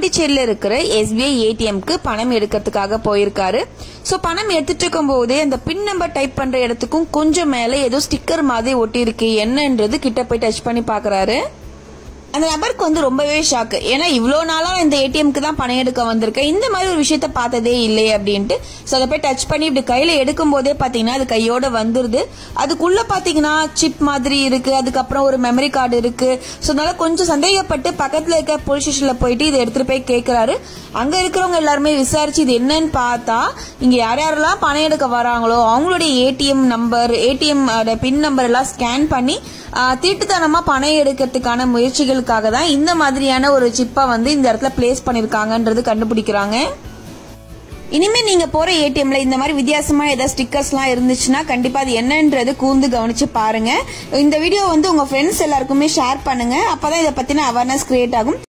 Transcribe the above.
பாண்டிச்சேரியில இருக்கிற எஸ்பிஐ ஏடிஎம்க்கு பணம் எடுக்கிறதுக்காக போயிருக்காரு ஸோ பணம் எடுத்துட்டு இருக்கும் போதே அந்த பின் நம்பர் டைப் பண்ற இடத்துக்கும் கொஞ்சம் மேலே ஏதோ ஸ்டிக்கர் மாதிரி ஒட்டி இருக்கு என்னன்றது கிட்ட போய் டச் பண்ணி பாக்குறாரு அந்த நபருக்கு வந்து ரொம்பவே ஷாக்கு ஏன்னா இவ்வளோ நாளா இந்த ஏடிஎம்க்கு தான் பணம் எடுக்க வந்திருக்கேன் இந்த மாதிரி ஒரு விஷயத்த பார்த்ததே இல்லை அப்படின்ட்டு ஸோ அதை போய் டச் பண்ணி இப்படி கையில எடுக்கும் போதே பார்த்தீங்கன்னா அது கையோட வந்துருது அதுக்குள்ள பார்த்தீங்கன்னா சிப் மாதிரி இருக்கு அதுக்கப்புறம் ஒரு மெமரி கார்டு இருக்கு ஸோ அதனால கொஞ்சம் சந்தேகப்பட்டு பக்கத்தில் இருக்க போலீஸ் ஸ்டேஷன்ல போயிட்டு இதை எடுத்துட்டு போய் கேட்கிறாரு அங்க இருக்கிறவங்க எல்லாருமே விசாரிச்சு இது என்னன்னு பார்த்தா இங்க யார் யாரெல்லாம் பணம் எடுக்க வராங்களோ அவங்களுடைய ATM number ATM pin number எல்லாம் ஸ்கேன் பண்ணி ஆஹ், திருட்டுத்தனமா பணம் எடுக்கிறதுக்கான முயற்சிகளுக்காக தான் இந்த மாதிரியான ஒரு சிப்பை வந்து இந்த இடத்துல பிளேஸ் பண்ணிருக்காங்கன்றது கண்டுபிடிக்கிறாங்க இனிமே நீங்க போற ஏடிஎம்ல இந்த மாதிரி வித்தியாசமா ஏதாவது ஸ்டிக்கர்ஸ்லாம் இருந்துச்சுன்னா கண்டிப்பா அது என்னன்றது கூர்ந்து கவனிச்சு பாருங்க இந்த வீடியோ வந்து உங்க ஃப்ரெண்ட்ஸ் எல்லாருக்குமே ஷேர் பண்ணுங்க அப்பதான் இதை பத்தின அவேர்னஸ் கிரியேட் ஆகும்